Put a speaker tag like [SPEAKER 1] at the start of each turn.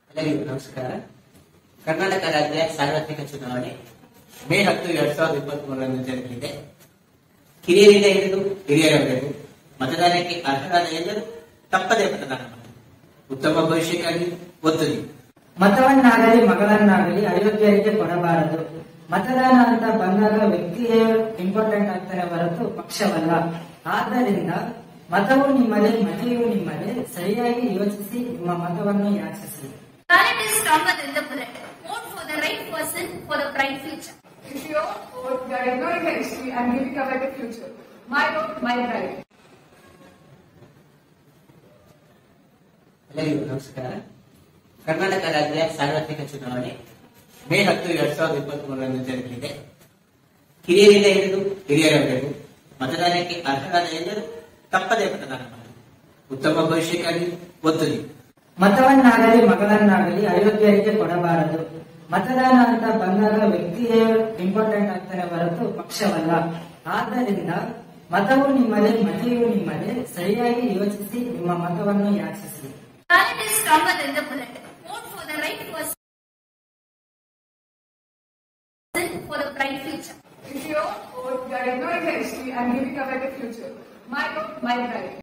[SPEAKER 1] ಎಲ್ಲರಿಗೂ ನಮಸ್ಕಾರ ಕರ್ನಾಟಕ ರಾಜ್ಯ ಸಾರ್ವತ್ರಿಕ ಚುನಾವಣೆ ಮೇ ಹತ್ತು ಎರಡ್ ಸಾವಿರದ ಇಪ್ಪತ್ತ್ ಮೂರರಂದು ಜರುಗಲಿದೆ ಕಿರಿಯರಿಂದ ಹಿಡಿದು ಹಿರಿಯರವರೆಗೂ ಮತದಾನಕ್ಕೆ ಅರ್ಹರಾದ ಎಲ್ಲರೂ ತಪ್ಪದೇ ಮತದಾನ ಮಾಡಿ ಉತ್ತಮ ಭವಿಷ್ಯಕ್ಕಾಗಿ ಒತ್ತು ನೀಡಿ
[SPEAKER 2] ಮತವನ್ನಾಗಲಿ ಮಗಳನ್ನಾಗಲಿ ಅಯೋಗ್ಯರಿಗೆ ಕೊಡಬಾರದು ಮತದಾನ ಅಂತ ಬಂದಾಗ ವ್ಯಕ್ತಿಯೇ ಇಂಪಾರ್ಟೆಂಟ್ ಆಗ್ತಾರೆ ಹೊರತು ಪಕ್ಷವಲ್ಲ ಆದ್ದರಿಂದ ಮತವು ನಿಮ್ಮದೇ ಮತೆಯು ನಿಮ್ಮದೇ ಸರಿಯಾಗಿ ಯೋಚಿಸಿ ನಿಮ್ಮ ಮತವನ್ನು ಯಾಚಿಸಿ
[SPEAKER 3] Ballot is stronger than the bullet. Vote for the right person for the bright future.
[SPEAKER 4] If you don't vote, you are ignoring the history and giving away the future. My vote, my right.
[SPEAKER 1] ಎಲ್ಲರಿಗೂ ನಮಸ್ಕಾರ ಕರ್ನಾಟಕ ರಾಜ್ಯ ಸಾರ್ವತ್ರಿಕ ಚುನಾವಣೆ ಮೇ ಹತ್ತು ಎರಡ್ ಸಾವಿರದ ಇಪ್ಪತ್ತ್ ಮೂರರಂದು ಜರುಗಲಿದೆ ಕಿರಿಯರಿಂದ ಹಿಡಿದು ಹಿರಿಯರವರೆಗೂ ಮತದಾನಕ್ಕೆ ಅರ್ಹರಾದ ಎಲ್ಲರೂ ತಪ್ಪದೇ ಮತದಾನ ಮಾಡಿ ಉತ್ತಮ ಭವಿಷ್ಯಕ್ಕಾಗಿ ಒತ್ತು ನೀಡಿ
[SPEAKER 2] ಮತವನ್ನಾಗಲಿ ಮಗಳನ್ನಾಗಲಿ ಅಯೋಗ್ಯರಿಗೆ ಕೊಡಬಾರದು ಮತದಾನ ಅಂತ ಬಂದಾಗ ವ್ಯಕ್ತಿಯೇ ಇಂಪಾರ್ಟೆಂಟ್ ಆಗ್ತಾರೆ ಹೊರತು ಪಕ್ಷವಲ್ಲ ಆದ್ದರಿಂದ ಮತವು ನಿಮ್ಮದೇ ಮತೆಯು ನಿಮ್ಮದೇ ಸರಿಯಾಗಿ ಯೋಚಿಸಿ ನಿಮ್ಮ ಮತವನ್ನು ಯಾಚಿಸಿ
[SPEAKER 3] Ballot is stronger than the bullet. Vote for the right person for the bright future.
[SPEAKER 4] If you don't vote, you are ignoring the history and giving away the future. My vote, my right.